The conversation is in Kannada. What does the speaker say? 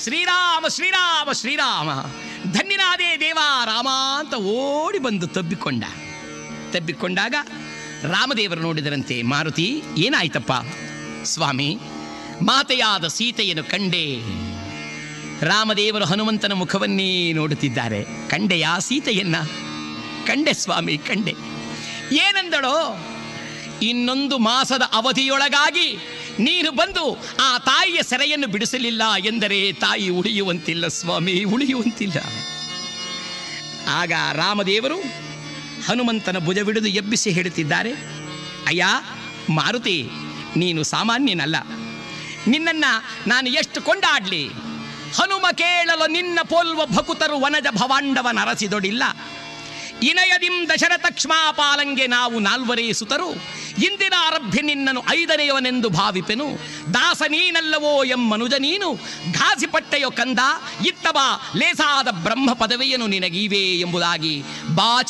ಶ್ರೀರಾಮ ಶ್ರೀರಾಮ ಶ್ರೀರಾಮ ಧನ್ಯನಾದೇ ದೇವ ರಾಮ ಅಂತ ಓಡಿ ಬಂದು ತಬ್ಬಿಕೊಂಡ ತಬ್ಬಿಕೊಂಡಾಗ ರಾಮದೇವರು ನೋಡಿದರಂತೆ ಮಾರುತಿ ಏನಾಯ್ತಪ್ಪ ಸ್ವಾಮಿ ಮಾತೆಯಾದ ಸೀತೆಯನ್ನು ಕಂಡೆ ರಾಮದೇವರು ಹನುಮಂತನ ಮುಖವನ್ನೇ ನೋಡುತ್ತಿದ್ದಾರೆ ಕಂಡೆಯಾ ಸೀತೆಯನ್ನ ಕಂಡೆ ಸ್ವಾಮಿ ಕಂಡೆ ಏನಂದಳೋ ಇನ್ನೊಂದು ಮಾಸದ ಅವಧಿಯೊಳಗಾಗಿ ನೀನು ಬಂದು ಆ ತಾಯಿಯ ಸೆರೆಯನ್ನು ಬಿಡಿಸಲಿಲ್ಲ ಎಂದರೆ ತಾಯಿ ಉಳಿಯುವಂತಿಲ್ಲ ಸ್ವಾಮಿ ಉಳಿಯುವಂತಿಲ್ಲ ಆಗ ರಾಮದೇವರು ಹನುಮಂತನ ಭುಜವಿಡಿದು ಎಬ್ಬಿಸಿ ಹೇಳುತ್ತಿದ್ದಾರೆ ಅಯ್ಯ ಮಾರುತಿ ನೀನು ಸಾಮಾನ್ಯನಲ್ಲ ನಿನ್ನನ್ನ ನಾನು ಎಷ್ಟು ಕೊಂಡಾಡ್ಲಿ ಹನುಮ ಕೇಳಲು ನಿನ್ನ ಪೋಲ್ವ ಭಕುತರು ವನಜ ಭವಾಂಡವ ನರಸಿದೊಡಿಲ್ಲ ಇನಯದಿಂ ದಶರಥ ಕ್ಷಮಾಪಾಲಂಗೆ ನಾವು ನಾಲ್ವರೇ ಸುತರು ಇಂದಿನ ಆರಭ್ಯ ನಿನ್ನನು ಐದನೆಯವನೆಂದು ಭಾವಿಪೆನು ದಾಸ ನೀನಲ್ಲವೋ ಎಮ್ಮನುಜ ನೀನು ಘಾಸಿಪಟ್ಟೆಯೋ ಕಂದ ಇತ್ತವ ಲೇಸಾದ ಬ್ರಹ್ಮ ಪದವಿಯನು ನಿನಗೀವೇ ಎಂಬುದಾಗಿ ಬಾಚಿ